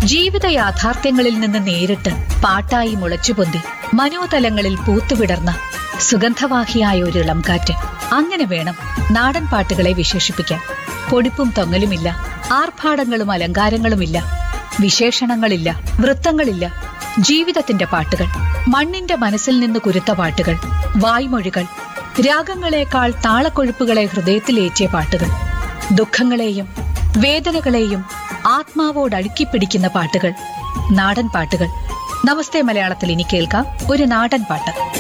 ജീവിത യാഥാർത്ഥ്യങ്ങളിൽ നിന്ന് നേരിട്ട് പാട്ടായി മുളച്ചുപൊന്തി മനോതലങ്ങളിൽ പൂത്തുവിടർന്ന സുഗന്ധവാഹിയായ ഒരു ഇളംകാറ്റ് അങ്ങനെ വേണം നാടൻ പാട്ടുകളെ വിശേഷിപ്പിക്കാൻ പൊടിപ്പും തൊങ്ങലുമില്ല ആർഭാടങ്ങളും അലങ്കാരങ്ങളുമില്ല വിശേഷണങ്ങളില്ല വൃത്തങ്ങളില്ല ജീവിതത്തിന്റെ പാട്ടുകൾ മണ്ണിന്റെ മനസ്സിൽ നിന്ന് കുരുത്ത പാട്ടുകൾ വായ്മൊഴികൾ രാഗങ്ങളെക്കാൾ താളക്കൊഴുപ്പുകളെ ഹൃദയത്തിലേറ്റിയ പാട്ടുകൾ ദുഃഖങ്ങളെയും വേദനകളെയും ആത്മാവോട് അടുക്കിപ്പിടിക്കുന്ന പാട്ടുകൾ നാടൻ പാട്ടുകൾ നമസ്തേ മലയാളത്തിൽ ഇനി കേൾക്കാം ഒരു നാടൻ പാട്ട്